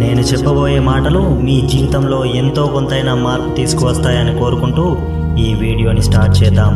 నేను చెప్పబోయే మాటలు మీ జీవితంలో ఎంతో కొంతైనా మార్పు తీసుకువస్తాయని కోరుకుంటూ ఈ వీడియోని స్టార్ట్ చేద్దాం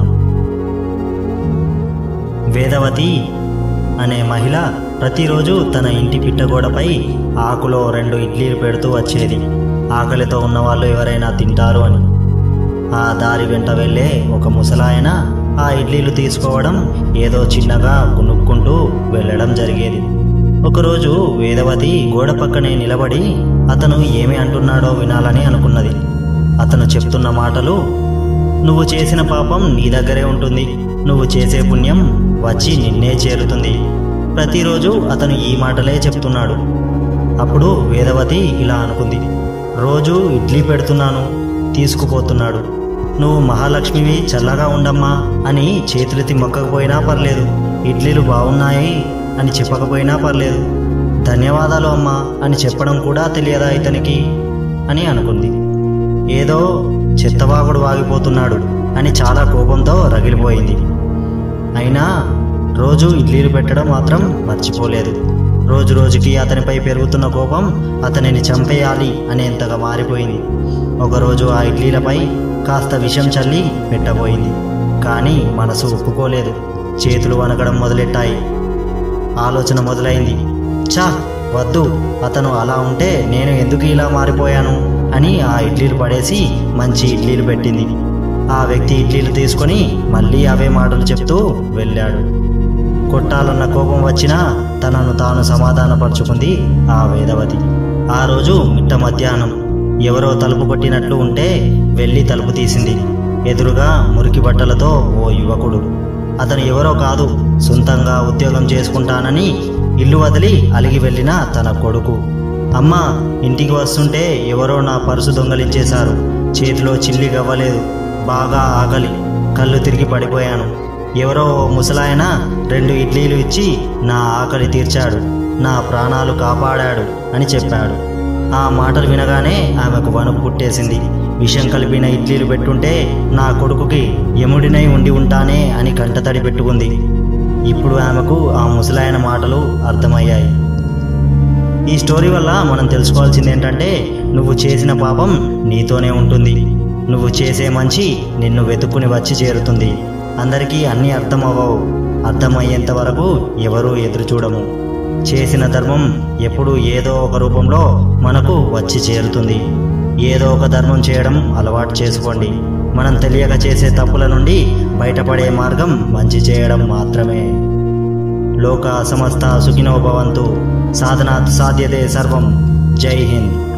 వేదవతి అనే మహిళ ప్రతిరోజు తన ఇంటి పిట్టగోడపై ఆకులో రెండు ఇడ్లీలు పెడుతూ వచ్చేది ఆకలితో ఉన్నవాళ్ళు ఎవరైనా తింటారు అని ఆ దారి వెంట వెళ్ళే ఒక ముసలాయన ఆ ఇడ్లీలు తీసుకోవడం ఏదో చిన్నగా గునుక్కుంటూ వెళ్ళడం జరిగేది ఒకరోజు వేదవతి గోడ పక్కనే నిలబడి అతను ఏమి అంటున్నాడో వినాలని అనుకున్నది అతను చెప్తున్న మాటలు నువ్వు చేసిన పాపం నీ దగ్గరే ఉంటుంది నువ్వు చేసే పుణ్యం వచ్చి నిన్నే చేరుతుంది ప్రతిరోజు అతను ఈ మాటలే చెప్తున్నాడు అప్పుడు వేదవతి ఇలా అనుకుంది రోజు ఇడ్లీ పెడుతున్నాను తీసుకుపోతున్నాడు నువ్వు మహాలక్ష్మివి చల్లగా ఉండమ్మా అని చేతులెత్తి మొక్కకపోయినా పర్లేదు ఇడ్లీలు బాగున్నాయి అని చెప్పకపోయినా పర్లేదు ధన్యవాదాలు అమ్మా అని చెప్పడం కూడా తెలియదా ఇతనికి అని అనుకుంది ఏదో చెత్తవాగుడు వాగిపోతున్నాడు అని చాలా కోపంతో రగిలిపోయింది అయినా రోజు ఇడ్లీలు పెట్టడం మాత్రం మర్చిపోలేదు రోజు రోజుకి అతనిపై పెరుగుతున్న కోపం అతనిని చంపేయాలి అనేంతగా మారిపోయింది ఒకరోజు ఆ ఇడ్లీలపై కాస్త విషం చల్లి పెట్టబోయింది కానీ మనసు ఒప్పుకోలేదు చేతులు వనకడం మొదలెట్టాయి ఆలోచన మొదలైంది చా వద్దు అతను అలా ఉంటే నేను ఎందుకు ఇలా మారిపోయాను అని ఆ ఇడ్లీలు పడేసి మంచి ఇడ్లీలు పెట్టింది ఆ వ్యక్తి ఇడ్లీలు తీసుకొని మళ్ళీ అవే మాటలు చెప్తూ వెళ్ళాడు కొట్టాలన్న కోపం వచ్చినా తనను తాను సమాధానపరుచుకుంది ఆ వేదవతి ఆ రోజు మిట్ట మధ్యాహ్నం ఎవరో తలుపు కొట్టినట్లు ఉంటే వెళ్ళి తలుపు తీసింది ఎదురుగా మురికి బట్టలతో ఓ యువకుడు అతను ఎవరో కాదు సొంతంగా ఉద్యోగం చేసుకుంటానని ఇల్లు వదిలి అలిగి వెళ్ళిన తన కొడుకు అమ్మా ఇంటికి వస్తుంటే ఎవరో నా పరుసు దొంగలించేశారు చేతిలో చిల్లి గవ్వలేదు బాగా ఆకలి కళ్ళు తిరిగి పడిపోయాను ఎవరో ఓ ముసలాయన రెండు ఇడ్లీలు ఇచ్చి నా ఆకలి తీర్చాడు నా ప్రాణాలు కాపాడాడు అని చెప్పాడు ఆ మాటలు వినగానే ఆమెకు వణుకు పుట్టేసింది విషం కలిపిన ఇడ్లీలు పెట్టుంటే నా కొడుకుకి యముడినై ఉండి ఉంటానే అని కంటతడి పెట్టుకుంది ఇప్పుడు ఆమెకు ఆ ముసలాయన మాటలు అర్థమయ్యాయి ఈ స్టోరీ వల్ల మనం తెలుసుకోవాల్సింది ఏంటంటే నువ్వు చేసిన పాపం నీతోనే ఉంటుంది నువ్వు చేసే మంచి నిన్ను వెతుక్కుని వచ్చి చేరుతుంది అందరికీ అన్నీ అర్థం అవ్వవు అర్థమయ్యేంత వరకు ఎవరూ ఎదురు చూడము చేసిన ధర్మం ఎప్పుడూ ఏదో ఒక రూపంలో మనకు వచ్చి చేరుతుంది ఏదో ఒక ధర్మం చేయడం అలవాటు చేసుకోండి మనం తెలియక చేసే తప్పుల నుండి బయటపడే మార్గం మంచి చేయడం మాత్రమే లోక సమస్త సుఖినో భవంతు సాధనాత్ సాధ్యతే సర్వం జై హింద్